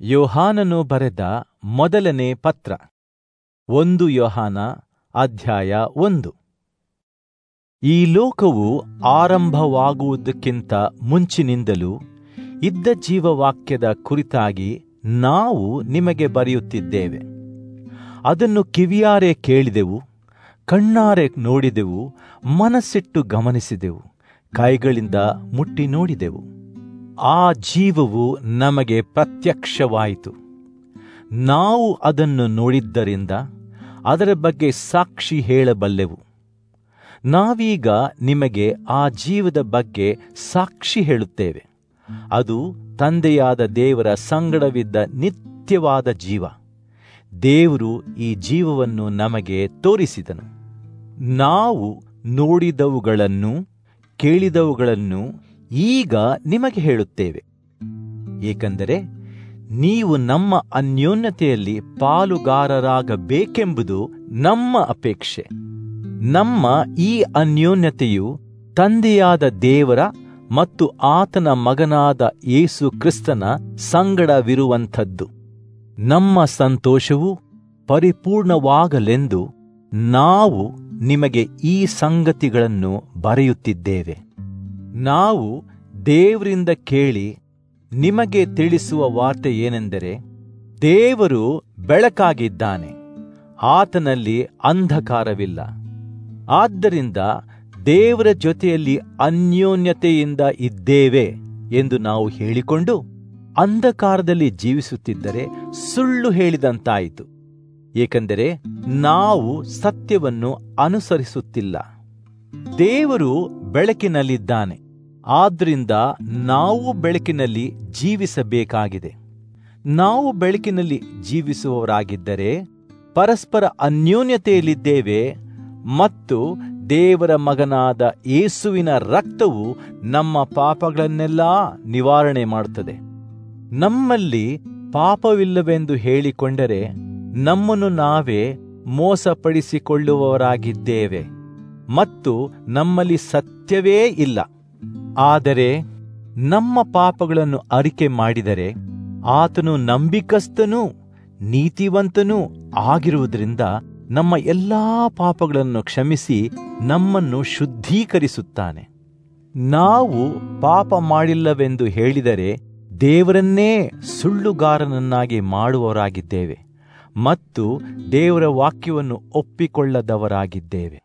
ಯೋಹಾನನು ಬರೆದ ಮೊದಲನೇ ಪತ್ರ ಒಂದು ಯೋಹಾನ ಅಧ್ಯಾಯ ಒಂದು ಈ ಲೋಕವು ಆರಂಭವಾಗುವುದಕ್ಕಿಂತ ಮುಂಚಿನಿಂದಲೂ ಇದ್ದ ಜೀವವಾಕ್ಯದ ಕುರಿತಾಗಿ ನಾವು ನಿಮಗೆ ಬರೆಯುತ್ತಿದ್ದೇವೆ ಅದನ್ನು ಕಿವಿಯಾರೆ ಕೇಳಿದೆವು ಕಣ್ಣಾರೆ ನೋಡಿದೆವು ಮನಸ್ಸಿಟ್ಟು ಗಮನಿಸಿದೆವು ಕೈಗಳಿಂದ ಮುಟ್ಟಿ ನೋಡಿದೆವು ಆ ಜೀವವು ನಮಗೆ ಪ್ರತ್ಯಕ್ಷವಾಯಿತು ನಾವು ಅದನ್ನು ನೋಡಿದ್ದರಿಂದ ಅದರ ಬಗ್ಗೆ ಸಾಕ್ಷಿ ಹೇಳಬಲ್ಲೆವು ನಾವೀಗ ನಿಮಗೆ ಆ ಜೀವದ ಬಗ್ಗೆ ಸಾಕ್ಷಿ ಹೇಳುತ್ತೇವೆ ಅದು ತಂದೆಯಾದ ದೇವರ ಸಂಗಡವಿದ್ದ ನಿತ್ಯವಾದ ಜೀವ ದೇವರು ಈ ಜೀವವನ್ನು ನಮಗೆ ತೋರಿಸಿದನು ನಾವು ನೋಡಿದವುಗಳನ್ನು ಕೇಳಿದವುಗಳನ್ನು ಈಗ ನಿಮಗೆ ಹೇಳುತ್ತೇವೆ ಏಕೆಂದರೆ ನೀವು ನಮ್ಮ ಅನ್ಯೋನ್ಯತೆಯಲ್ಲಿ ಪಾಲುಗಾರರಾಗಬೇಕೆಂಬುದು ನಮ್ಮ ಅಪೇಕ್ಷೆ ನಮ್ಮ ಈ ಅನ್ಯೋನ್ಯತೆಯು ತಂದೆಯಾದ ದೇವರ ಮತ್ತು ಆತನ ಮಗನಾದ ಯೇಸು ಕ್ರಿಸ್ತನ ಸಂಗಡವಿರುವಂಥದ್ದು ನಮ್ಮ ಸಂತೋಷವು ಪರಿಪೂರ್ಣವಾಗಲೆಂದು ನಾವು ನಿಮಗೆ ಈ ಸಂಗತಿಗಳನ್ನು ಬರೆಯುತ್ತಿದ್ದೇವೆ ನಾವು ದೇವರಿಂದ ಕೇಳಿ ನಿಮಗೆ ತಿಳಿಸುವ ವಾರ್ತೆ ಏನೆಂದರೆ ದೇವರು ಬೆಳಕಾಗಿದ್ದಾನೆ ಆತನಲ್ಲಿ ಅಂಧಕಾರವಿಲ್ಲ ಆದ್ದರಿಂದ ದೇವರ ಜೊತೆಯಲ್ಲಿ ಅನ್ಯೋನ್ಯತೆಯಿಂದ ಇದ್ದೇವೆ ಎಂದು ನಾವು ಹೇಳಿಕೊಂಡು ಅಂಧಕಾರದಲ್ಲಿ ಜೀವಿಸುತ್ತಿದ್ದರೆ ಸುಳ್ಳು ಹೇಳಿದಂತಾಯಿತು ಏಕೆಂದರೆ ನಾವು ಸತ್ಯವನ್ನು ಅನುಸರಿಸುತ್ತಿಲ್ಲ ದೇವರು ಬೆಳಕಿನಲ್ಲಿದ್ದಾನೆ ಆದ್ರಿಂದ ನಾವು ಬೆಳಕಿನಲ್ಲಿ ಜೀವಿಸಬೇಕಾಗಿದೆ ನಾವು ಬೆಳಕಿನಲ್ಲಿ ಜೀವಿಸುವವರಾಗಿದ್ದರೆ ಪರಸ್ಪರ ಅನ್ಯೋನ್ಯತೆಯಲ್ಲಿದ್ದೇವೆ ಮತ್ತು ದೇವರ ಮಗನಾದ ಯೇಸುವಿನ ರಕ್ತವು ನಮ್ಮ ಪಾಪಗಳನ್ನೆಲ್ಲ ನಿವಾರಣೆ ಮಾಡುತ್ತದೆ ನಮ್ಮಲ್ಲಿ ಪಾಪವಿಲ್ಲವೆಂದು ಹೇಳಿಕೊಂಡರೆ ನಮ್ಮನ್ನು ನಾವೇ ಮೋಸಪಡಿಸಿಕೊಳ್ಳುವವರಾಗಿದ್ದೇವೆ ಮತ್ತು ನಮ್ಮಲ್ಲಿ ಸತ್ಯವೇ ಇಲ್ಲ ಆದರೆ ನಮ್ಮ ಪಾಪಗಳನ್ನು ಅರಿಕೆ ಮಾಡಿದರೆ ಆತನು ನಂಬಿಕಸ್ತನೂ ನೀತಿವಂತನೂ ಆಗಿರುವುದರಿಂದ ನಮ್ಮ ಎಲ್ಲಾ ಪಾಪಗಳನ್ನು ಕ್ಷಮಿಸಿ ನಮ್ಮನ್ನು ಶುದ್ಧೀಕರಿಸುತ್ತಾನೆ ನಾವು ಪಾಪ ಮಾಡಿಲ್ಲವೆಂದು ಹೇಳಿದರೆ ದೇವರನ್ನೇ ಸುಳ್ಳುಗಾರನನ್ನಾಗಿ ಮಾಡುವವರಾಗಿದ್ದೇವೆ ಮತ್ತು ದೇವರ ವಾಕ್ಯವನ್ನು ಒಪ್ಪಿಕೊಳ್ಳದವರಾಗಿದ್ದೇವೆ